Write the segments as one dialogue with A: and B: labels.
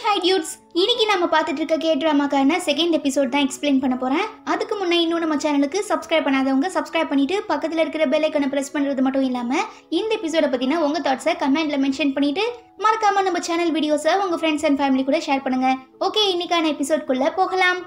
A: hi dudes இன்னைக்கு நம்ம பார்த்துட்டு இருக்க கே ட்ராமாக்கான செகண்ட் எபிசோட் தான் எக்ஸ்பிளைன் பண்ண போறேன் அதுக்கு முன்னே இன்னும் நம்ம சேனலுக்கு சப்ஸ்கிரைப் பண்ணாதவங்க சப்ஸ்கிரைப் பண்ணிட்டு பக்கத்தில் இருக்கிற பெல் ஐக்கனை பிரஸ் பண்றது மட்டும் இல்லாம இந்த எபிசோட பத்தின உங்க தாட்ஸை கமெண்ட்ல மென்ஷன் பண்ணிட்டு மறக்காம நம்ம சேனல் வீடியோஸை உங்க ஃப்ரெண்ட்ஸ் அண்ட் ஃபேமிலி கூட ஷேர் பண்ணுங்க ஓகே இன்னைக்கான எபிசோட்குள்ள போகலாம்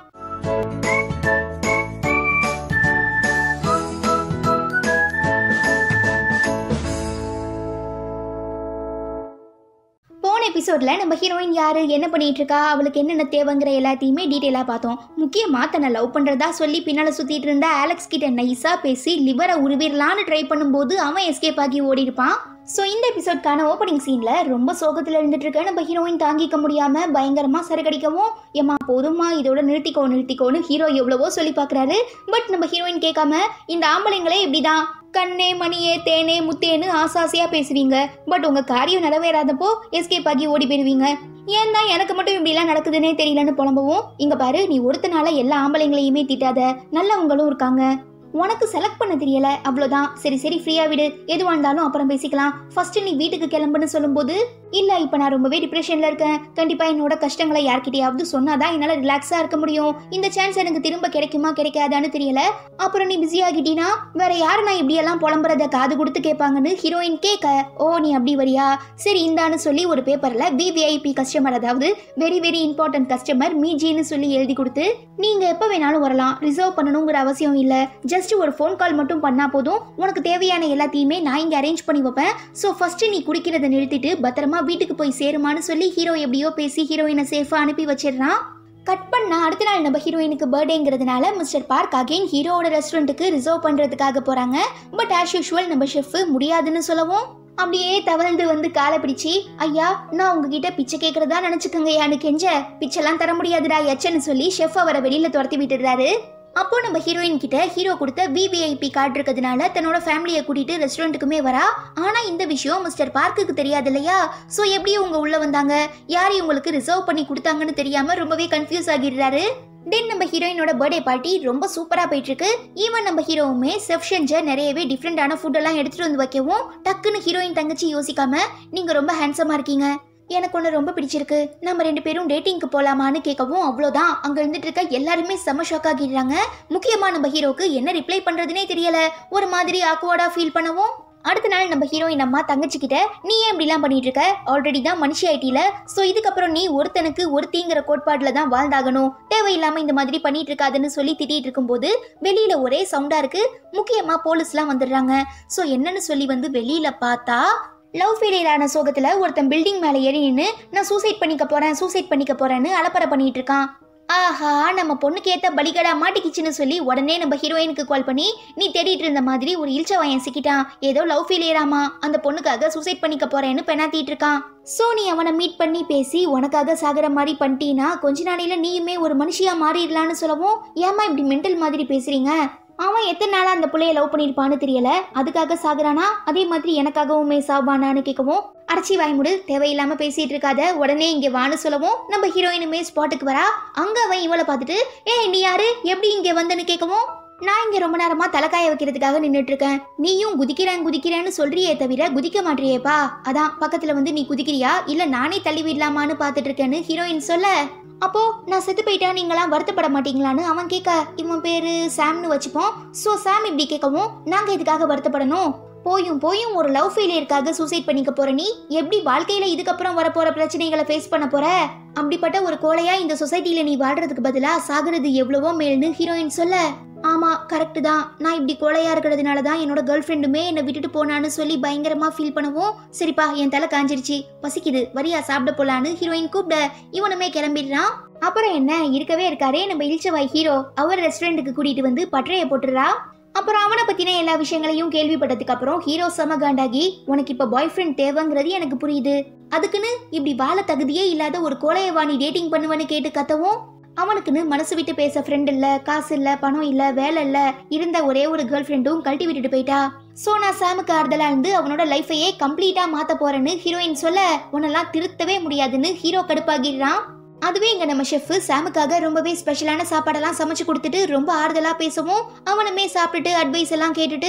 A: போன எபிசோட்ல நம்ம ஹீரோயின் யாரு என்ன பண்ணிட்டு இருக்கா அவளுக்கு என்னென்ன தேவைங்கிற எல்லாத்தையுமே டீட்டெயிலாக பார்த்தோம் முக்கியமாக தன்னை லவ் பண்ணுறதா சொல்லி பின்னால் சுற்றிட்டு இருந்த ஆலெக்ஸ் கிட்ட நைஸாக பேசி லிவரை உருவிடலான்னு ட்ரை பண்ணும்போது அவன் எஸ்கேப் ஆகி ஓடி இருப்பான் ஸோ இந்த எபிசோட்கான ஓப்பனிங் சீனில் ரொம்ப சோகத்தில் இருந்துட்டு இருக்க நம்ம ஹீரோயின் தாங்கிக்க முடியாமல் பயங்கரமாக சரக்கடிக்கவும் ஏமா போதுமா இதோட நிறுத்திக்கோ நிறுத்திக்கோன்னு ஹீரோ எவ்வளவோ சொல்லி பார்க்குறாரு பட் நம்ம ஹீரோயின் கேட்காம இந்த ஆம்பளைங்களே இப்படிதான் கண்ணே மணியே தேனே முத்தேன்னு ஆசாசியா பேசுவீங்க பட் உங்க காரியம் நிறைவேறாதப்போ எஸ்கேப் ஆகி ஓடி போயிருவீங்க ஏன் தான் எனக்கு மட்டும் இப்படிலாம் நடக்குதுன்னே தெரியலன்னு புலம்பவும் இங்க பாரு நீ ஒருத்தனால எல்லா ஆம்பளைங்களையுமே திட்டாத நல்லவங்களும் இருக்காங்க உனக்கு செலக்ட் பண்ண தெரியல அவ்வளோதான் சரி சரி ஃப்ரீயா விடு எதுவாக இருந்தாலும் அப்புறம் பேசிக்கலாம் ஃபர்ஸ்ட் நீ வீட்டுக்கு கிளம்புன்னு சொல்லும்போது இல்ல இப்போ நான் ரொம்பவே டிப்ரெஷன்ல இருக்கேன் கண்டிப்பா என்னோட கஷ்டங்களை யார்கிட்டயாவது சொன்னாதான் என்னால ரிலாக்ஸா இருக்க முடியும் இந்த சான்ஸ் எனக்கு திரும்ப கிடைக்குமா கிடைக்காதான்னு தெரியல அப்புறம் நீ பிஸி ஆகிட்டீனா வேற யாரு நான் இப்படியெல்லாம் புலம்புறத காது கொடுத்து கேட்பாங்கன்னு ஹீரோயின் கேட்க ஓ நீ அப்படி வரியா சரி இந்தான்னு சொல்லி ஒரு பேப்பர்ல விவிஐபி கஸ்டமர் அதாவது வெரி வெரி இம்பார்ட்டன்ட் கஸ்டமர் மீஜின்னு சொல்லி எழுதி கொடுத்து நீங்க எப்ப வேணாலும் வரலாம் ரிசர்வ் பண்ணணுங்கிற அவசியம் இல்ல ஜஸ்ட் ஒரு ஃபோன் கால் மட்டும் பண்ணா போதும் உனக்கு தேவையான எல்லாத்தையுமே நான் இங்க அரேஞ்ச் பண்ணி வைப்பேன் ஸோ ஃபர்ஸ்ட் நீ குடிக்கிறத நிறுத்திட்டு பத்திரமா வீட்டுக்கு போய் சேருமான்னு சொல்லி ஹீரோ எப்படியோ பேசி ஹீரோயினை சேஃபா அனுப்பி வச்சிடுறான் கட் பண்ணா அடுத்த நாள் நம்ம ஹீரோயினுக்கு பர்த்டேங்கிறதுனால மிஸ்டர் பார்க் அகைன் ஹீரோவோட ரெஸ்டாரண்ட்டுக்கு ரிசர்வ் பண்றதுக்காக போறாங்க பட் ஆஸ் யூஷுவல் நம்ம ஷெஃப் முடியாதுன்னு சொல்லவும் அப்படியே தவழ்ந்து வந்து காலை பிடிச்சி ஐயா நான் உங்ககிட்ட பிச்சை கேட்கறதா நினைச்சுக்கோங்கயான்னு கெஞ்ச பிச்சைலாம் தர முடியாதுடா எச்சன்னு சொல்லி ஷெஃப் அவரை வெளியில துரத்தி விட்டுறாரு அப்போ நம்ம ஹீரோயின் கிட்ட ஹீரோ கொடுத்த விவிஐபி கார்டு இருக்கிறதுனால தன்னோட ஃபேமிலியை கூட்டிட்டு ரெஸ்டாரண்ட்டுக்குமே வரா ஆனா இந்த விஷயம் மிஸ்டர் பார்க்குக்கு தெரியாது இல்லையா ஸோ எப்படி இவங்க உள்ள வந்தாங்க யார் இவங்களுக்கு ரிசர்வ் பண்ணி கொடுத்தாங்கன்னு தெரியாம ரொம்பவே கன்ஃபியூஸ் ஆகிடுறாரு தென் நம்ம ஹீரோயினோட பர்த்டே பார்ட்டி ரொம்ப சூப்பரா போயிட்டு இருக்கு ஈவன் நம்ம ஹீரோவுமே செஃப் செஞ்ச நிறையவே டிஃப்ரெண்டான ஃபுட் எல்லாம் எடுத்துட்டு வந்து வைக்கவும் டக்குன்னு ஹீரோயின் தங்கச்சி யோசிக்காம நீங்க ரொம்ப ஹேண்ட்ஸமா இருக்கீங்க எனக்கு ஒன்று ரொம்ப பிடிச்சிருக்கு நம்ம ரெண்டு பேரும் டேட்டிங்க்கு போலாமான்னு கேட்கவும் அவ்வளோதான் அங்க இருந்துட்டு இருக்க எல்லாருமே செம ஷாக் ஆகிடுறாங்க முக்கியமா நம்ம ஹீரோக்கு என்ன ரிப்ளை பண்றதுனே தெரியல ஒரு மாதிரி ஆக்வர்டா ஃபீல் பண்ணவும் அடுத்த நாள் நம்ம ஹீரோயின் அம்மா தங்கச்சி கிட்ட நீ ஏன் இப்படிலாம் பண்ணிட்டு இருக்க ஆல்ரெடி தான் மனுஷி ஆயிட்டில ஸோ இதுக்கப்புறம் நீ ஒருத்தனுக்கு ஒருத்திங்கிற கோட்பாட்டில் தான் வாழ்ந்தாகணும் தேவையில்லாம இந்த மாதிரி பண்ணிட்டு இருக்காதுன்னு சொல்லி திட்டிட்டு இருக்கும்போது வெளியில ஒரே சவுண்டா இருக்கு முக்கியமா போலீஸ்லாம் வந்துடுறாங்க ஸோ என்னன்னு சொல்லி வந்து வெளியில பார்த்தா லவ் ஃபெயிலியர் ஆன சோகத்துல ஒருத்தன் பில்டிங் மேலே ஏறி நின்று நான் சூசைட் பண்ணிக்க போறேன் சூசைட் பண்ணிக்க போறேன்னு அலப்பறை பண்ணிட்டு இருக்கான் ஆஹா நம்ம பொண்ணுக்கு ஏத்த பலிகடா மாட்டிக்கிச்சுன்னு சொல்லி உடனே நம்ம ஹீரோயினுக்கு கால் பண்ணி நீ தேடிட்டு இருந்த மாதிரி ஒரு இல்ச்ச வாயன் சிக்கிட்டான் ஏதோ லவ் ஃபெயிலியராமா அந்த பொண்ணுக்காக சூசைட் பண்ணிக்க போறேன்னு பெணாத்திட்டு இருக்கான் சோ நீ அவனை மீட் பண்ணி பேசி உனக்காக சாகிற மாதிரி பண்ணிட்டீனா கொஞ்ச நாளையில நீயுமே ஒரு மனுஷியா மாறிடலான்னு சொல்லவும் ஏமா இப்படி மென்டல் மாதிரி பேசுறீங்க அவன் எத்தனை நாளா அந்த புள்ளைய லவ் பண்ணிருப்பான்னு தெரியல அதுக்காக சாகுறானா அதே மாதிரி எனக்காகவுமே சாவானான்னு கேட்கவும் அரைச்சி வாய்முடு தேவையில்லாம பேசிட்டு இருக்காத உடனே இங்க வான்னு சொல்லவும் நம்ம ஹீரோயினுமே ஸ்பாட்டுக்கு வரா அங்க அவன் இவளை பார்த்துட்டு ஏய் நீ யாரு எப்படி இங்க வந்தன்னு கேட்கவும் நான் இங்க ரொம்ப நேரமா தலைக்காய வைக்கிறதுக்காக நின்னுட்டு இருக்கேன் நீயும் குதிக்கிறேன் குதிக்கிறேன்னு சொல்றியே தவிர குதிக்க மாட்டியேப்பா அதான் பக்கத்துல வந்து நீ குதிக்கிறியா இல்ல நானே தள்ளி விடலாமான்னு பார்த்துட்டு இருக்கேன்னு ஹீரோயின் சொல்ல அப்போ நான் செத்து போயிட்டா நீங்களாம் வருத்தப்பட மாட்டீங்களான்னு அவன் கேட்க இவன் பேரு சாம்னு வச்சுப்போம் ஸோ சாம் இப்படி கேட்கவும் நாங்க இதுக்காக வருத்தப்படணும் போயும் போயும் ஒரு லவ் ஃபெயிலியருக்காக சூசைட் பண்ணிக்க போற நீ எப்படி வாழ்க்கையில இதுக்கப்புறம் வரப்போற பிரச்சனைகளை ஃபேஸ் பண்ண போற அப்படிப்பட்ட ஒரு கோலையா இந்த சொசைட்டில நீ வாழ்றதுக்கு பதிலா சாகுறது எவ்வளவோ மேல்னு ஹீரோயின் சொல்ல ஆமா கரெக்ட் தான் நான் இப்படி கோலையா இருக்கிறதுனால தான் என்னோட கேர்ள் ஃப்ரெண்டுமே என்னை விட்டுட்டு போனான்னு சொல்லி பயங்கரமா ஃபீல் பண்ணவும் சரிப்பா என் தலை காஞ்சிருச்சு பசிக்குது வரியா சாப்பிட போலான்னு ஹீரோயின் கூப்பிட இவனுமே கிளம்பிடுறான் அப்புறம் என்ன இருக்கவே இருக்காரே நம்ம இல்ச்சவாய் ஹீரோ அவர் ரெஸ்டாரண்ட்டுக்கு கூட்டிட்டு வந்து பட்டறைய போட்டுறா அப்புறம் அவனை பத்தின எல்லா விஷயங்களையும் கேள்விப்பட்டதுக்கு அப்புறம் ஹீரோ செம காண்டாகி உனக்கு இப்ப பாய் ஃப்ரெண்ட் தேவைங்கிறது எனக்கு புரியுது அதுக்குன்னு இப்படி வாழ தகுதியே இல்லாத ஒரு கோலையவாணி டேட்டிங் பண்ணுவேன்னு கேட்டு கத்தவும் அவனுக்குன்னு மனசு விட்டு பேச ஃப்ரெண்ட் இல்ல காசு இல்ல பணம் இல்ல வேலை இல்ல இருந்த ஒரே ஒரு கேர்ள் ஃப்ரெண்டும் கழட்டி விட்டுட்டு போயிட்டா சோ நான் சாமுக்கு ஆறுதலா இருந்து அவனோட லைஃபையே கம்ப்ளீட்டா மாத்த போறேன்னு ஹீரோயின் சொல்ல உன்னெல்லாம் திருத்தவே முடியாதுன்னு ஹீரோ கடுப்பாகிடுறான் அதுவே இங்க நம்ம ஷெஃப் சாமுக்காக ரொம்பவே ஸ்பெஷலான சாப்பாடெல்லாம் சமைச்சு கொடுத்துட்டு ரொம்ப ஆறுதலா பேசவும் அவனுமே சாப்பிட்டுட்டு அட்வைஸ் எல்லாம் கேட்டுட்டு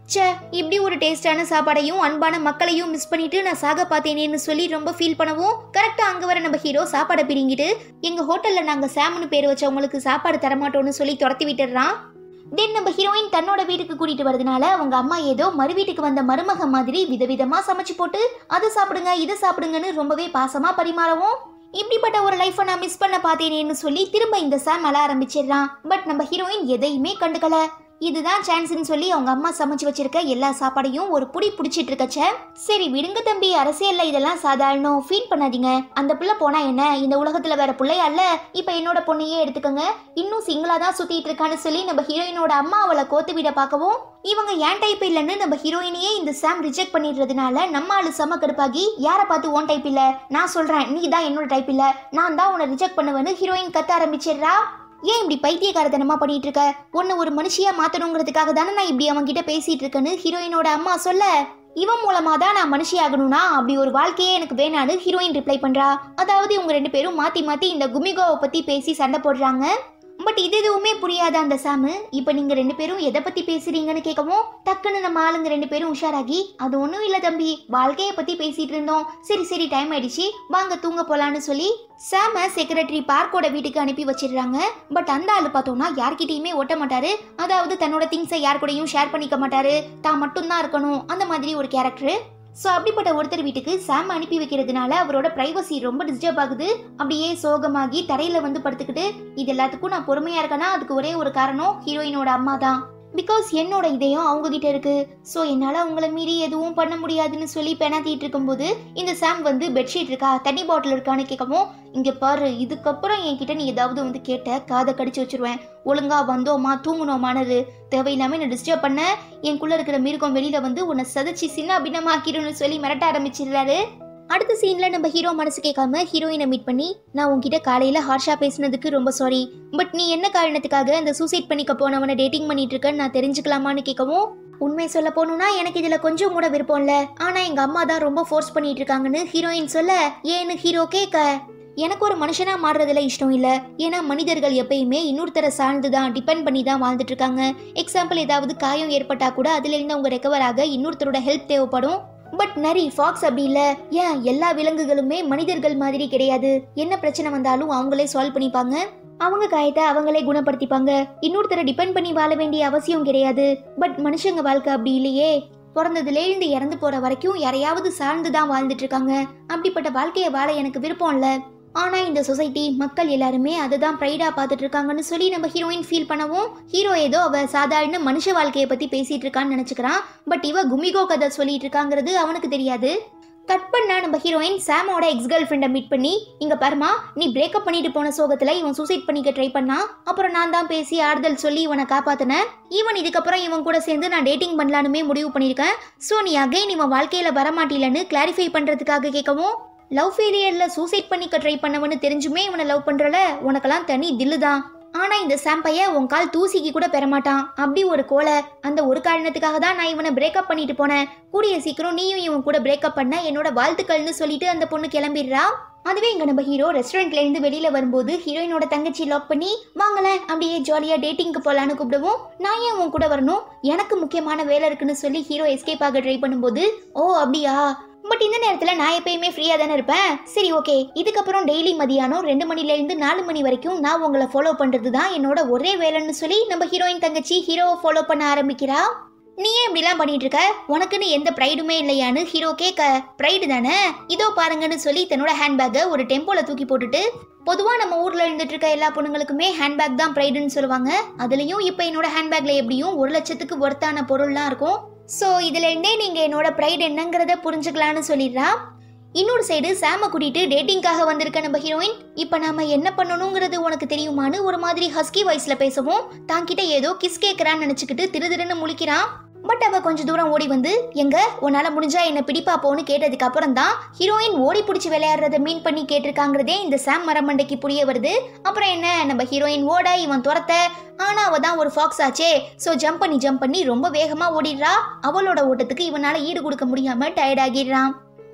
A: ச்சே இப்படி ஒரு டேஸ்டான சாப்பாடையும் அன்பான மக்களையும் மிஸ் பண்ணிட்டு நான் சாக பார்த்தேனேன்னு சொல்லி ரொம்ப ஃபீல் பண்ணவும் கரெக்டா அங்க வர நம்ம ஹீரோ சாப்பாடை பிரிங்கிட்டு எங்க ஹோட்டல்ல நாங்க சாம்னு பேர் வச்சவங்களுக்கு சாப்பாடு தரமாட்டோம்னு சொல்லி துரத்தி விட்டுடுறான் தென் நம்ம ஹீரோயின் தன்னோட வீட்டுக்கு கூட்டிட்டு வரதுனால அவங்க அம்மா ஏதோ மறு வீட்டுக்கு வந்த மருமக மாதிரி விதவிதமா சமைச்சு போட்டு அதை சாப்பிடுங்க இதை சாப்பிடுங்கன்னு ரொம்பவே பாசமா பரிமாறவும் இப்படிப்பட்ட ஒரு லைஃப்பை நான் மிஸ் பண்ண பார்த்தேனேன்னு சொல்லி திரும்ப இந்த சாம் அழ ஆரம்பிச்சிடுறான் பட் நம்ம ஹீரோயின் எதையுமே கண்டுக்கல இதுதான் சான்ஸ்னு சொல்லி அவங்க அம்மா சமைச்சு வச்சிருக்க எல்லா சாப்பாடையும் ஒரு புடி புடிச்சிட்டு இருக்கச்ச சரி விடுங்க தம்பி அரசியல்ல இதெல்லாம் சாதாரணம் ஃபீல் பண்ணாதீங்க அந்த புள்ள போனா என்ன இந்த உலகத்துல வேற பிள்ளையா இல்ல இப்ப என்னோட பொண்ணையே எடுத்துக்கோங்க இன்னும் சிங்கிளா தான் சுத்திட்டு இருக்கான்னு சொல்லி நம்ம ஹீரோயினோட அம்மா அவளை கோத்து விட பார்க்கவும் இவங்க ஏன் டைப் இல்லைன்னு நம்ம ஹீரோயினையே இந்த சாம் ரிஜெக்ட் பண்ணிடுறதுனால நம்ம ஆளு செம கடுப்பாகி யாரை பார்த்து ஓன் டைப் இல்ல நான் சொல்றேன் நீ தான் என்னோட டைப் இல்ல நான் தான் உன்னை ரிஜெக்ட் பண்ணுவேன்னு ஹீரோயின் கத்த ஆரம்பிச்சிடுறா ஏன் இப்படி பைத்தியக்காரத்தனமா பண்ணிட்டு இருக்க உன்னை ஒரு மனுஷியா மாத்தணுங்கிறதுக்காக தானே நான் இப்படி அவன் கிட்ட பேசிட்டு இருக்கேன்னு ஹீரோயினோட அம்மா சொல்ல இவன் மூலமா தான் நான் மனுஷி ஆகணும்னா அப்படி ஒரு வாழ்க்கையே எனக்கு வேணான்னு ஹீரோயின் ரிப்ளை பண்றா அதாவது இவங்க ரெண்டு பேரும் மாத்தி மாத்தி இந்த குமிகோவை பத்தி பேசி சண்டை போடுறாங்க பட் இது எதுவுமே புரியாத அந்த சாமு இப்போ நீங்க ரெண்டு பேரும் எதை பத்தி பேசுறீங்கன்னு கேட்கவும் டக்குன்னு நம்ம ஆளுங்க ரெண்டு பேரும் உஷாராகி அது ஒன்றும் இல்லை தம்பி வாழ்க்கையை பத்தி பேசிட்டு இருந்தோம் சரி சரி டைம் ஆயிடுச்சு வாங்க தூங்க போலான்னு சொல்லி சாம செக்ரட்டரி பார்க்கோட வீட்டுக்கு அனுப்பி வச்சிடுறாங்க பட் அந்த ஆளு பார்த்தோம்னா யார்கிட்டயுமே ஒட்ட மாட்டாரு அதாவது தன்னோட திங்ஸை யார் கூடயும் ஷேர் பண்ணிக்க மாட்டாரு தான் மட்டும்தான் இருக்கணும் அந்த மாதிரி ஒரு கேரக்டர் ஸோ அப்படிப்பட்ட ஒருத்தர் வீட்டுக்கு சாம் அனுப்பி வைக்கிறதுனால அவரோட பிரைவசி ரொம்ப டிஸ்டர்ப் ஆகுது அப்படியே சோகமாகி தரையில வந்து படுத்துக்கிட்டு இது எல்லாத்துக்கும் நான் பொறுமையா இருக்கேன்னா அதுக்கு ஒரே ஒரு காரணம் ஹீரோயினோட அம்மா தான் பிகாஸ் என்னோட இதயம் அவங்க கிட்ட இருக்கு ஸோ என்னால் அவங்கள மீறி எதுவும் பண்ண முடியாதுன்னு சொல்லி பெணாத்திட்டு இருக்கும்போது இந்த சாம் வந்து பெட்ஷீட் இருக்கா தண்ணி பாட்டில் இருக்கான்னு கேட்கவும் இங்கே பாரு இதுக்கப்புறம் என்கிட்ட நீ ஏதாவது வந்து கேட்ட காதை கடிச்சு வச்சிருவேன் ஒழுங்கா வந்தோமா தூங்குனோமானது தேவையில்லாம என்ன டிஸ்டர்ப் பண்ண எனக்குள்ள இருக்கிற மிருகம் வெளியில வந்து உன்னை சதைச்சி சின்ன அபிநமாக்கிடும்னு சொல்லி மிரட்ட ஆரம்பிச்சிடுறாரு அடுத்த சீன்ல நம்ம ஹீரோ மனசு கேட்காம ஹீரோயினை மீட் பண்ணி நான் உன்கிட்ட காலையில ஹார்ஷா பேசினதுக்கு ரொம்ப சாரி பட் நீ என்ன காரணத்துக்காக அந்த சூசைட் பண்ணிக்க போனவனை டேட்டிங் பண்ணிட்டு இருக்கன்னு நான் தெரிஞ்சுக்கலாமான்னு கேட்கவும் உண்மை சொல்ல போகணும்னா எனக்கு இதுல கொஞ்சம் கூட விருப்பம் இல்ல ஆனா எங்க அம்மா தான் ரொம்ப ஃபோர்ஸ் பண்ணிட்டு இருக்காங்கன்னு ஹீரோயின் சொல்ல ஏன்னு ஹீரோ கேட்க எனக்கு ஒரு மனுஷனா மாறுறதுல இஷ்டம் இல்ல ஏன்னா மனிதர்கள் எப்பயுமே இன்னொருத்தரை சார்ந்து தான் டிபெண்ட் பண்ணி தான் வாழ்ந்துட்டு இருக்காங்க எக்ஸாம்பிள் ஏதாவது காயம் ஏற்பட்டா கூட அதுல இருந்து அவங்க ரெக்கவர் ஆக இன்னொருத்தரோட ஹெல்ப் தேவைப்படும் பட் நரி ஃபாக்ஸ் அப்படி இல்ல ஏன் எல்லா விலங்குகளுமே மனிதர்கள் மாதிரி கிடையாது என்ன பிரச்சனை வந்தாலும் அவங்களே சால்வ் பண்ணிப்பாங்க அவங்க காயத்தை அவங்களே குணப்படுத்திப்பாங்க இன்னொருத்தரை டிபெண்ட் பண்ணி வாழ வேண்டிய அவசியம் கிடையாது பட் மனுஷங்க வாழ்க்கை அப்படி இல்லையே பிறந்ததுல இருந்து இறந்து போற வரைக்கும் யாரையாவது சார்ந்து தான் வாழ்ந்துட்டு இருக்காங்க அப்படிப்பட்ட வாழ்க்கையை வாழ எனக்கு விருப்பம் இல்ல ஆனா இந்த சொசைட்டி மக்கள் எல்லாருமே அதை தான் ப்ரைடா பார்த்துட்டு இருக்காங்கன்னு சொல்லி நம்ம ஹீரோயின் ஃபீல் பண்ணவும் ஹீரோ ஏதோ அவ சாதாரண மனுஷ வாழ்க்கையை பத்தி பேசிட்டு இருக்கான்னு நினைச்சுக்கிறான் பட் இவ குமிகோ கதை சொல்லிட்டு இருக்காங்கிறது அவனுக்கு தெரியாது கட் பண்ணா நம்ம ஹீரோயின் சாமோட எக்ஸ் கேர்ள் ஃப்ரெண்டை மீட் பண்ணி இங்க பாருமா நீ பிரேக்கப் பண்ணிட்டு போன சோகத்துல இவன் சூசைட் பண்ணிக்க ட்ரை பண்ணா அப்புறம் நான் தான் பேசி ஆறுதல் சொல்லி இவனை காப்பாத்தினேன் ஈவன் இதுக்கப்புறம் இவன் கூட சேர்ந்து நான் டேட்டிங் பண்ணலானுமே முடிவு பண்ணியிருக்கேன் ஸோ நீ அகைன் இவன் வாழ்க்கையில வரமாட்டிலன்னு கிளாரிஃபை பண்றதுக்காக கேட்கவும் லவ் ஃபெயிலியர்ல சூசைட் பண்ணிக்க ட்ரை பண்ணவன்னு தெரிஞ்சுமே இவனை லவ் பண்றல உனக்கெல்லாம் தனி தில்லு தான் ஆனா இந்த சாம்பைய உன் கால் தூசிக்கு கூட பெறமாட்டான் அப்படி ஒரு கோலை அந்த ஒரு காரணத்துக்காக தான் நான் இவனை பிரேக்கப் பண்ணிட்டு போனேன் கூடிய சீக்கிரம் நீயும் இவன் கூட பிரேக்கப் பண்ண என்னோட வாழ்த்துக்கள்னு சொல்லிட்டு அந்த பொண்ணு கிளம்பிடுறா அதுவே இங்க நம்ம ஹீரோ ரெஸ்டாரண்ட்ல இருந்து வெளியில வரும்போது ஹீரோயினோட தங்கச்சி லாக் பண்ணி வாங்கலேன் அப்படியே ஜாலியா டேட்டிங்க்கு போலான்னு கூப்பிடவும் நான் ஏன் உன் கூட வரணும் எனக்கு முக்கியமான வேலை இருக்குன்னு சொல்லி ஹீரோ எஸ்கேப் ஆக ட்ரை பண்ணும்போது ஓ அப்படியா பட் இந்த நேரத்தில் நான் எப்பயுமே ஃப்ரீயாக தானே இருப்பேன் சரி ஓகே இதுக்கப்புறம் டெய்லி மதியானம் ரெண்டு மணிலேருந்து நாலு மணி வரைக்கும் நான் உங்களை ஃபாலோ பண்ணுறது தான் என்னோட ஒரே வேலைன்னு சொல்லி நம்ம ஹீரோயின் தங்கச்சி ஹீரோவை ஃபாலோ பண்ண ஆரம்பிக்கிறா நீ ஏன் இப்படிலாம் பண்ணிட்டு இருக்க உனக்குன்னு எந்த ப்ரைடுமே இல்லையான்னு ஹீரோ கேட்க ப்ரைடு தானே இதோ பாருங்கன்னு சொல்லி தன்னோட ஹேண்ட்பேக்கை ஒரு டெம்போல தூக்கி போட்டுட்டு பொதுவாக நம்ம ஊரில் இருந்துட்டு இருக்க எல்லா பொண்ணுங்களுக்குமே ஹேண்ட்பேக் தான் ப்ரைடுன்னு சொல்லுவாங்க அதுலேயும் இப்போ என்னோட ஹேண்ட்பேக்கில் எப்படியும் ஒரு லட்சத்துக்கு ஒர்த்தான பொருள்லாம் இருக்கும் ஸோ இதுலேருந்தே நீங்கள் என்னோட ப்ரைட் என்னங்கிறத புரிஞ்சுக்கலான்னு சொல்லிடுறா இன்னொரு சைடு சாம கூட்டிட்டு டேட்டிங்காக வந்திருக்க நம்ம ஹீரோயின் இப்போ நாம என்ன பண்ணணுங்கிறது உனக்கு தெரியுமான்னு ஒரு மாதிரி ஹஸ்கி வாய்ஸ்ல பேசவும் தாங்கிட்ட ஏதோ கிஸ் கேட்கறான்னு நினச்சிக்கிட்டு திரு திருன்னு முழிக்கிறான் பட் அவ கொஞ்சம் தூரம் ஓடி வந்து எங்க உன்னால முடிஞ்சா என்ன பிடிப்பாப்போன்னு கேட்டதுக்கு அப்புறம் தான் ஹீரோயின் ஓடி பிடிச்சி விளையாடுறத மீன் பண்ணி கேட்டிருக்காங்கிறதே இந்த சாம் மரமண்டைக்கு புரிய வருது அப்புறம் என்ன நம்ம ஹீரோயின் ஓட இவன் துரத்த ஆனா அவ தான் ஒரு ஃபாக்ஸ் ஆச்சே ஸோ ஜம்ப் பண்ணி ஜம்ப் பண்ணி ரொம்ப வேகமா ஓடிடுறா அவளோட ஓட்டத்துக்கு இவனால ஈடு கொடுக்க முடியாம டயர்ட் ஆகிடுறான்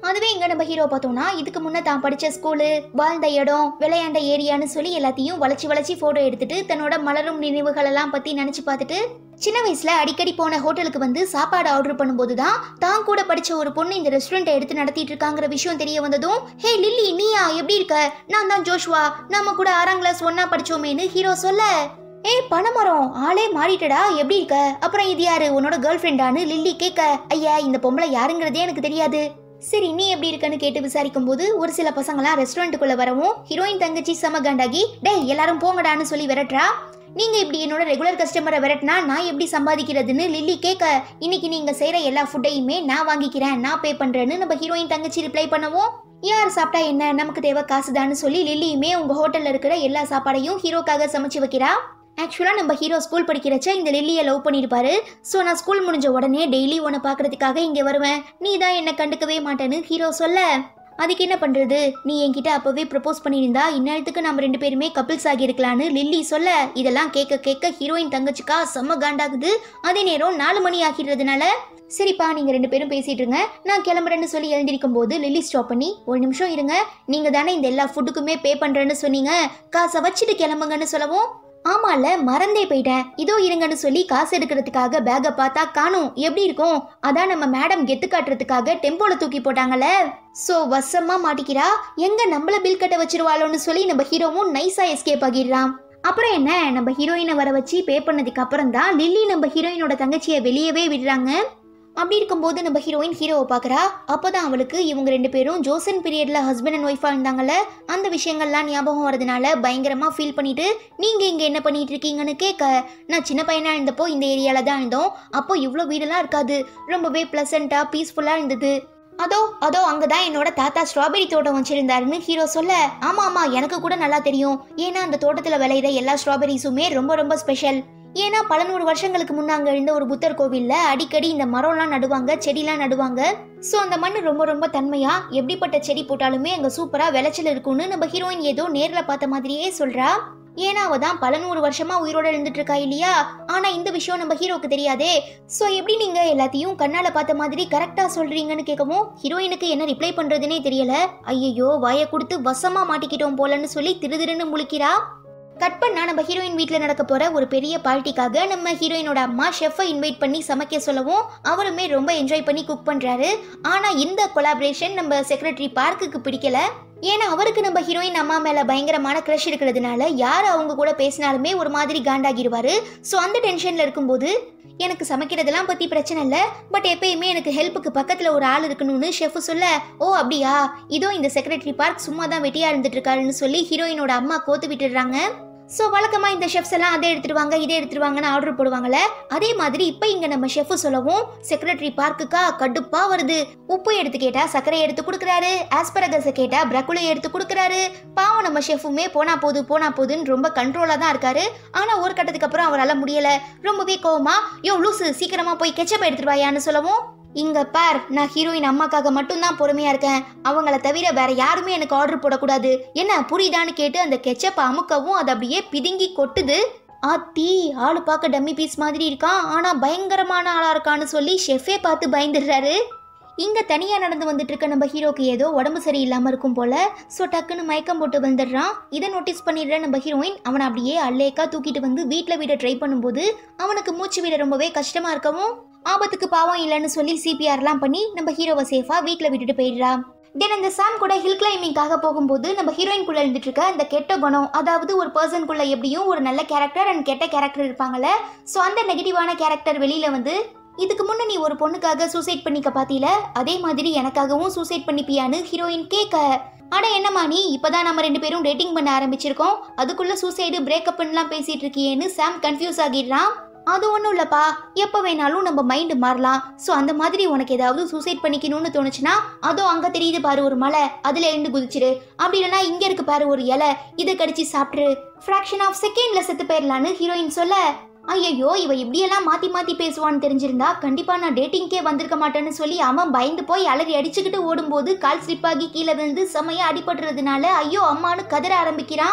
A: அதுவே இங்க நம்ம ஹீரோ பார்த்தோம்னா இதுக்கு முன்ன தான் படிச்ச ஸ்கூலு வாழ்ந்த இடம் விளையாண்ட ஏரியான்னு சொல்லி எல்லாத்தையும் வளைச்சு வளைச்சு போட்டோ எடுத்துட்டு தன்னோட மலரும் நினைவுகள் எல்லாம் பத்தி நினைச்சு பார்த்துட்டு சின்ன வயசுல அடிக்கடி போன ஹோட்டலுக்கு வந்து சாப்பாடு ஆர்டர் பண்ணும்போது தான் தான் கூட படிச்ச ஒரு பொண்ணு இந்த ரெஸ்டாரண்ட்டை எடுத்து நடத்திட்டு இருக்காங்கிற விஷயம் தெரிய வந்ததும் ஹே லில்லி நீயா எப்படி இருக்க நான் தான் ஜோஷ்வா நாம கூட ஆறாம் கிளாஸ் ஒன்னா படிச்சோமேன்னு ஹீரோ சொல்ல ஏய் பணமரம் ஆளே மாறிட்டடா எப்படி இருக்க அப்புறம் இது யாரு உன்னோட கேர்ள் ஃப்ரெண்டான்னு லில்லி கேட்க ஐயா இந்த பொம்பளை யாருங்கிறதே எனக்கு தெரியாது சரி நீ எப்படி இருக்கன்னு கேட்டு விசாரிக்கும் போது ஒரு சில பசங்களாம் ரெஸ்டாரண்ட்டுக்குள்ள வரவும் ஹீரோயின் தங்கச்சி செம காண்டாகி டேய் எல்லாரும் போங்கடான்னு சொல்லி விரட்டுறா நீங்க இப்படி என்னோட ரெகுலர் கஸ்டமரை விரட்டினா நான் எப்படி சம்பாதிக்கிறதுன்னு லில்லி கேட்க இன்னைக்கு நீங்க செய்யற எல்லா ஃபுட்டையுமே நான் வாங்கிக்கிறேன் நான் பே பண்றேன்னு நம்ம ஹீரோயின் தங்கச்சி ரிப்ளை பண்ணவும் யார் சாப்பிட்டா என்ன நமக்கு தேவை காசுதான்னு சொல்லி லில்லியுமே உங்க ஹோட்டல்ல இருக்கிற எல்லா சாப்பாடையும் ஹீரோக்காக சமைச்சு வைக்கிறா ஆக்சுவலாக நம்ம ஹீரோ ஸ்கூல் படிக்கிறச்ச இந்த லில்லியை லவ் பண்ணியிருப்பாரு ஸோ நான் ஸ்கூல் முடிஞ்ச உடனே டெய்லி உன்னை பார்க்கறதுக்காக இங்கே வருவேன் நீ தான் என்னை கண்டுக்கவே மாட்டேன்னு ஹீரோ சொல்ல அதுக்கு என்ன பண்ணுறது நீ என்கிட்ட அப்போவே ப்ரப்போஸ் பண்ணியிருந்தா இந்நேரத்துக்கு நம்ம ரெண்டு பேருமே கப்பிள்ஸ் ஆகியிருக்கலான்னு லில்லி சொல்ல இதெல்லாம் கேட்க கேட்க ஹீரோயின் தங்கச்சிக்கா செம்ம காண்டாகுது அதே நேரம் நாலு மணி ஆகிறதுனால சரிப்பா நீங்க ரெண்டு பேரும் பேசிட்டு இருங்க நான் கிளம்புறேன்னு சொல்லி எழுந்திருக்கும் போது லில்லி ஸ்டாப் பண்ணி ஒரு நிமிஷம் இருங்க நீங்க தானே இந்த எல்லா ஃபுட்டுக்குமே பே பண்றேன்னு சொன்னீங்க காசை வச்சுட்டு கிளம்புங்கன்னு சொல்லவும் ஆமால மறந்தே போயிட்டேன் இதோ இருங்கன்னு சொல்லி காசு எடுக்கிறதுக்காக பேக்கை பார்த்தா காணும் எப்படி இருக்கும் அதான் நம்ம மேடம் கெத்து காட்டுறதுக்காக டெம்போல தூக்கி போட்டாங்கல்ல சோ வசமா மாட்டிக்கிறா எங்க நம்மள பில் கட்ட வச்சிருவாளோன்னு சொல்லி நம்ம ஹீரோவும் நைஸா எஸ்கேப் ஆகிடுறான் அப்புறம் என்ன நம்ம ஹீரோயினை வர வச்சு பே பண்ணதுக்கு அப்புறம் தான் லில்லி நம்ம ஹீரோயினோட தங்கச்சியை வெளியவே விடுறாங்க அப்படி இருக்கும்போது நம்ம ஹீரோயின் ஹீரோவை பார்க்குறா அப்போதான் அவளுக்கு இவங்க ரெண்டு பேரும் ஜோசன் பீரியட்ல ஹஸ்பண்ட் அண்ட் ஒய்ஃபாக இருந்தாங்கல்ல அந்த விஷயங்கள்லாம் ஞாபகம் வரதுனால பயங்கரமாக ஃபீல் பண்ணிட்டு நீங்கள் இங்கே என்ன பண்ணிட்டு இருக்கீங்கன்னு கேட்க நான் சின்ன பையனாக இருந்தப்போ இந்த ஏரியாவில் தான் இருந்தோம் அப்போ இவ்வளோ வீடெல்லாம் இருக்காது ரொம்பவே ப்ளசண்ட்டாக பீஸ்ஃபுல்லாக இருந்தது அதோ அதோ அங்கதான் என்னோட தாத்தா ஸ்ட்ராபெரி தோட்டம் வச்சிருந்தாருன்னு ஹீரோ சொல்ல ஆமா ஆமா எனக்கு கூட நல்லா தெரியும் ஏன்னா அந்த தோட்டத்துல விளையிற எல்லா ஸ்ட்ராபெரிஸுமே ரொம்ப ரொம்ப ஸ்பெஷல் ஏன்னா பல நூறு வருஷங்களுக்கு முன்னாங்க இருந்த ஒரு புத்தர் கோவில்ல அடிக்கடி இந்த மரம்லாம் நடுவாங்க செடிலாம் நடுவாங்க ஸோ அந்த மண் ரொம்ப ரொம்ப தன்மையா எப்படிப்பட்ட செடி போட்டாலுமே அங்க சூப்பரா விளைச்சல் இருக்கும்னு நம்ம ஹீரோயின் ஏதோ நேர்ல பார்த்த மாதிரியே சொல்றா ஏன்னா அவ தான் பல நூறு வருஷமா உயிரோட இருந்துட்டு இருக்கா இல்லையா ஆனா இந்த விஷயம் நம்ம ஹீரோக்கு தெரியாதே சோ எப்படி நீங்க எல்லாத்தையும் கண்ணால பார்த்த மாதிரி கரெக்டா சொல்றீங்கன்னு கேட்கவும் ஹீரோயினுக்கு என்ன ரிப்ளை பண்றதுனே தெரியல ஐயையோ வாயை கொடுத்து வசமா மாட்டிக்கிட்டோம் போலன்னு சொல்லி திருதிருன்னு முழிக்கிறா கட் பண்ணா நம்ம ஹீரோயின் வீட்டில் நடக்க போற ஒரு பெரிய பார்ட்டிக்காக நம்ம ஹீரோயினோட அம்மா ஷெஃபை இன்வைட் பண்ணி சமைக்க சொல்லவும் அவருமே ரொம்ப என்ஜாய் பண்ணி குக் பண்றாரு ஆனா இந்த கொலாபரேஷன் நம்ம செக்ரட்டரி பார்க்குக்கு பிடிக்கல ஏன்னா அவருக்கு நம்ம ஹீரோயின் அம்மா மேல பயங்கரமான க்ரஷ் இருக்கிறதுனால யார் அவங்க கூட பேசினாலுமே ஒரு மாதிரி காண்டாகிடுவாரு ஸோ அந்த டென்ஷன்ல இருக்கும்போது எனக்கு சமைக்கிறதெல்லாம் பத்தி பிரச்சனை இல்லை பட் எப்பயுமே எனக்கு ஹெல்ப்புக்கு பக்கத்துல ஒரு ஆள் இருக்கணும்னு ஷெஃப் சொல்ல ஓ அப்படியா இதோ இந்த செக்ரட்டரி பார்க் சும்மா தான் வெட்டியா இருந்துட்டு இருக்காருன்னு சொல்லி ஹீரோயினோட அம்மா கோத்து விட்டுடுறாங்க ஸோ வழக்கமாக இந்த ஷெஃப்ஸ் எல்லாம் அதை எடுத்துட்டு வாங்க இதை எடுத்துட்டு வாங்கன்னு ஆர்டர் போடுவாங்கல்ல அதே மாதிரி இப்போ இங்கே நம்ம ஷெஃப் சொல்லவும் செக்ரட்டரி பார்க்குக்கா கடுப்பா வருது உப்பு எடுத்து கேட்டா சர்க்கரை எடுத்து கொடுக்குறாரு ஆஸ்பரகஸை கேட்டா பிரக்குலை எடுத்து கொடுக்குறாரு பாவம் நம்ம ஷெஃபுமே போனா போது போனா போதுன்னு ரொம்ப கண்ட்ரோலாக தான் இருக்காரு ஆனால் ஒரு கட்டத்துக்கு அப்புறம் அவரால் முடியல ரொம்பவே கோவமா யோ லூசு சீக்கிரமா போய் கெச்சப் எடுத்துட்டு வாயான்னு சொல்லவும் இங்க பார் நான் ஹீரோயின் அம்மாக்காக மட்டும்தான் பொறுமையா இருக்கேன் அவங்கள தவிர வேற யாருமே எனக்கு ஆர்டர் போடக்கூடாது என்ன புரியுதான்னு கேட்டு அந்த கெச்சப்பை அமுக்கவும் அது அப்படியே பிதுங்கி கொட்டுது ஆத்தி ஆளு பார்க்க டம்மி பீஸ் மாதிரி இருக்கான் ஆனா பயங்கரமான ஆளா இருக்கான்னு சொல்லி ஷெஃபே பார்த்து பயந்துடுறாரு இங்க தனியா நடந்து வந்துட்டு இருக்க நம்ம ஹீரோக்கு ஏதோ உடம்பு சரியில்லாம இருக்கும் போல ஸோ டக்குன்னு மயக்கம் போட்டு வந்துடுறான் இதை நோட்டீஸ் பண்ணிடுற நம்ம ஹீரோயின் அவனை அப்படியே அல்லேக்கா தூக்கிட்டு வந்து வீட்டில் விட ட்ரை பண்ணும்போது அவனுக்கு மூச்சு விட ரொம்பவே கஷ்டமா இருக்கவும் ஆபத்துக்கு பாவம் இல்லைன்னு சொல்லி சிபிஆர்லாம் பண்ணி நம்ம ஹீரோவை சேஃபா வீட்டில் விட்டுட்டு போயிடுறா தென் அந்த சாம் கூட ஹில் கிளைம்பிங்காக போகும்போது நம்ம ஹீரோயின் குள்ள இருந்துட்டு இருக்க அந்த கெட்ட குணம் அதாவது ஒரு பர்சனுக்குள்ள எப்படியும் ஒரு நல்ல கேரக்டர் அண்ட் கெட்ட கேரக்டர் இருப்பாங்கல்ல ஸோ அந்த நெகட்டிவான கேரக்டர் வெளியில வந்து இதுக்கு முன்ன நீ ஒரு பொண்ணுக்காக சூசைட் பண்ணிக்க பாத்தீல அதே மாதிரி எனக்காகவும் சூசைட் பண்ணிப்பியான்னு ஹீரோயின் கேட்க அட என்னம்மா நீ இப்பதான் நம்ம ரெண்டு பேரும் டேட்டிங் பண்ண ஆரம்பிச்சிருக்கோம் அதுக்குள்ள சூசைடு பிரேக்கப்லாம் பேசிட்டு இருக்கியேன்னு சாம் கன்ஃபியூஸ் ஆகிடுறான் அது ஒன்றும் இல்லைப்பா எப்போ வேணாலும் நம்ம மைண்டு மாறலாம் ஸோ அந்த மாதிரி உனக்கு ஏதாவது சூசைட் பண்ணிக்கணும்னு தோணுச்சுன்னா அதோ அங்கே தெரியுது பாரு ஒரு மலை அதில் எழுந்து குதிச்சிரு அப்படி இல்லைன்னா இங்கே இருக்கு பாரு ஒரு இலை இதை கடிச்சு சாப்பிட்ரு ஃப்ராக்ஷன் ஆஃப் செகண்ட்ல செத்து போயிடலான்னு ஹீரோயின் சொல்ல ஐயோ இவ இப்படியெல்லாம் மாத்தி மாத்தி பேசுவான்னு தெரிஞ்சிருந்தா கண்டிப்பா நான் டேட்டிங்க்கே வந்திருக்க மாட்டேன்னு சொல்லி அவன் பயந்து போய் அலறி அடிச்சுக்கிட்டு ஓடும்போது கால் ஸ்லிப் ஆகி கீழே விழுந்து செமையா அடிபடுறதுனால ஐயோ அம்மான்னு கதற ஆரம்பிக்கிறான்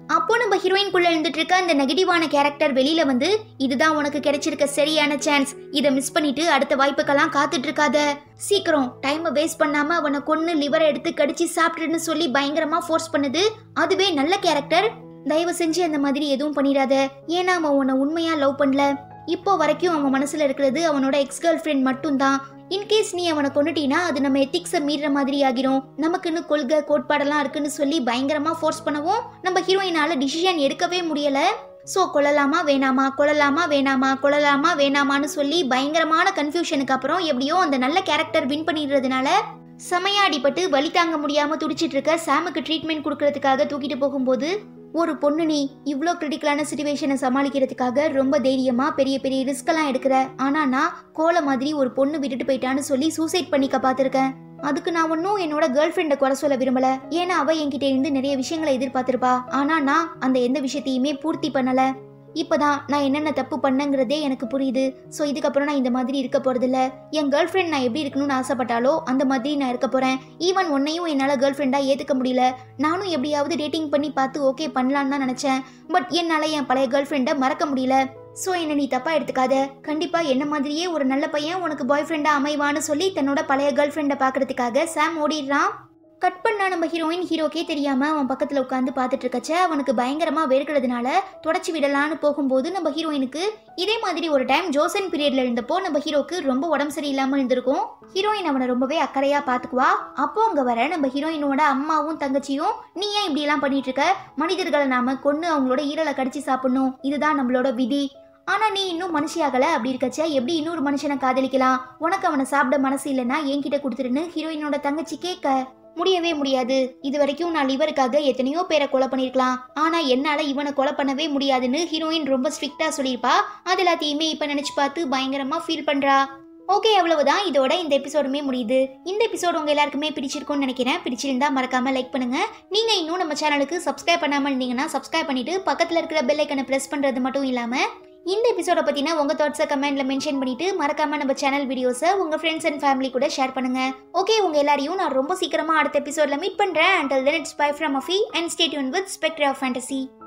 A: அப்போ நம்ம ஹீரோயின்குள்ள இருந்துட்டு இருக்க அந்த நெகட்டிவான கேரக்டர் வெளியில வந்து இதுதான் உனக்கு கிடைச்சிருக்க சரியான சான்ஸ் இதை மிஸ் பண்ணிட்டு அடுத்த வாய்ப்புக்கெல்லாம் காத்துட்டு இருக்காத சீக்கிரம் டைமை வேஸ்ட் பண்ணாம அவனை கொன்னு லிவரை எடுத்து கடிச்சு சாப்பிட்டுன்னு சொல்லி பயங்கரமா ஃபோர்ஸ் பண்ணுது அதுவே நல்ல கேரக்டர் தயவு செஞ்சு அந்த மாதிரி எதுவும் பண்ணிடாத ஏன்னா அவன் உன்னை உண்மையா லவ் பண்ணல இப்போ வரைக்கும் அவன் மனசுல இருக்கிறது அவனோட எக்ஸ் கேர்ள் ஃப்ரெண்ட் மட்டும்தான் இன்கேஸ் நீ அவனை கொண்டுட்டீனா அது நம்ம எத்திக்ஸை மீறுற மாதிரி ஆகிரும் நமக்குன்னு கொள்கை கோட்பாடெல்லாம் இருக்குன்னு சொல்லி பயங்கரமா ஃபோர்ஸ் பண்ணவும் நம்ம ஹீரோயினால டிசிஷன் எடுக்கவே முடியல ஸோ கொள்ளலாமா வேணாமா கொள்ளலாமா வேணாமா கொள்ளலாமா வேணாமான்னு சொல்லி பயங்கரமான கன்ஃபியூஷனுக்கு அப்புறம் எப்படியோ அந்த நல்ல கேரக்டர் வின் பண்ணிடுறதுனால செமையா அடிபட்டு வலி தாங்க முடியாம துடிச்சிட்டு இருக்க சாமுக்கு ட்ரீட்மெண்ட் கொடுக்கறதுக்காக தூக்கிட்டு போகும்போது ஒரு பொண்ணு நீ இவ்வளோ கிரிட்டிக்கலான சுச்சுவேஷனை சமாளிக்கிறதுக்காக ரொம்ப தைரியமா பெரிய பெரிய ரிஸ்கெல்லாம் எடுக்கிற ஆனா நான் கோல மாதிரி ஒரு பொண்ணு விட்டுட்டு போயிட்டான்னு சொல்லி சூசைட் பண்ணிக்க பார்த்துருக்கேன் அதுக்கு நான் ஒன்றும் என்னோட கேர்ள் ஃப்ரெண்டை குறை சொல்ல விரும்பல ஏன்னா அவ என்கிட்ட இருந்து நிறைய விஷயங்களை எதிர்பார்த்திருப்பா ஆனா நான் அந்த எந்த விஷயத்தையுமே பூர்த்தி பண்ணல இப்பதான் நான் என்னென்ன தப்பு பண்ணங்கிறதே எனக்கு புரியுது ஸோ இதுக்கப்புறம் நான் இந்த மாதிரி இருக்க போறதில்ல என் கேர்ள் ஃப்ரெண்ட் நான் எப்படி இருக்கணும்னு ஆசைப்பட்டாலோ அந்த மாதிரி நான் இருக்க போறேன் ஈவன் உன்னையும் என்னால் கேர்ள் ஃப்ரெண்டாக ஏற்றுக்க முடியல நானும் எப்படியாவது டேட்டிங் பண்ணி பார்த்து ஓகே பண்ணலான்னு தான் நினச்சேன் பட் என்னால் என் பழைய கேர்ள் ஃப்ரெண்டை மறக்க முடியல ஸோ என்னை நீ தப்பா எடுத்துக்காத கண்டிப்பா என்ன மாதிரியே ஒரு நல்ல பையன் உனக்கு பாய் ஃப்ரெண்டா அமைவான்னு சொல்லி தன்னோட பழைய கேர்ள் ஃப்ரெண்டை பார்க்கறதுக்காக சாம் ஓடிடுறான் கட் பண்ணா நம்ம ஹீரோயின் ஹீரோக்கே தெரியாம அவன் பக்கத்துல உட்காந்து பார்த்துட்டு இருக்கச்ச அவனுக்கு பயங்கரமா வேர்க்கிறதுனால தொடச்சி விடலான்னு போகும்போது நம்ம ஹீரோயினுக்கு இதே மாதிரி ஒரு டைம் ஜோசன் பீரியட்ல இருந்தப்போ நம்ம ஹீரோக்கு ரொம்ப உடம்பு சரியில்லாம இருந்திருக்கும் ஹீரோயின் அவனை ரொம்பவே அக்கறையா பாத்துக்குவா அப்போ அங்க வர நம்ம ஹீரோயினோட அம்மாவும் தங்கச்சியும் நீ ஏன் இப்படி எல்லாம் பண்ணிட்டு இருக்க மனிதர்களை நாம கொன்னு அவங்களோட ஈரலை கடிச்சு சாப்பிடணும் இதுதான் நம்மளோட விதி ஆனா நீ இன்னும் மனுஷியாகல அப்படி இருக்கச்ச எப்படி இன்னொரு மனுஷனை காதலிக்கலாம் உனக்கு அவனை சாப்பிட மனசு இல்லைன்னா என்கிட்ட கொடுத்துருன்னு ஹீரோயினோட தங்கச்சி கேட்க முடியவே முடியாது இது வரைக்கும் நான் லிவருக்காக எத்தனையோ பேரை கொலை பண்ணிருக்கலாம் ஆனா என்னால இவனை கொலை பண்ணவே முடியாதுன்னு ஹீரோயின் ரொம்ப ஸ்ட்ரிக்டா சொல்லியிருப்பா அது எல்லாத்தையுமே இப்ப நினைச்சு பார்த்து பயங்கரமா ஃபீல் பண்றா ஓகே அவ்வளவுதான் இதோட இந்த எபிசோடுமே முடியுது இந்த எபிசோடு உங்க எல்லாருக்குமே பிடிச்சிருக்கும்னு நினைக்கிறேன் பிடிச்சிருந்தா மறக்காம லைக் பண்ணுங்க நீங்க இன்னும் நம்ம சேனலுக்கு சப்ஸ்கிரைப் பண்ணாம இருந்தீங்கன்னா சப்ஸ்கிரைப் பண்ணிட்டு பக்கத்துல இருக்கிற பெல் ஐக்கனை பிரஸ் பண்றது மட்டும் இல்லாம இந்த எபிசோட பத்தின உங்க தாட்ஸை கமெண்ட்ல மென்ஷன் பண்ணிட்டு மறக்காம நம்ம சேனல் வீடியோஸை உங்க ஃப்ரெண்ட்ஸ் அண்ட் ஃபேமிலி கூட ஷேர் பண்ணுங்க ஓகே உங்க எல்லாரையும் நான் ரொம்ப சீக்கிரமா அடுத்த எபிசோட்ல மீட் பண்றேன் until then it's bye from அஃபி and stay tuned with Spectre of Fantasy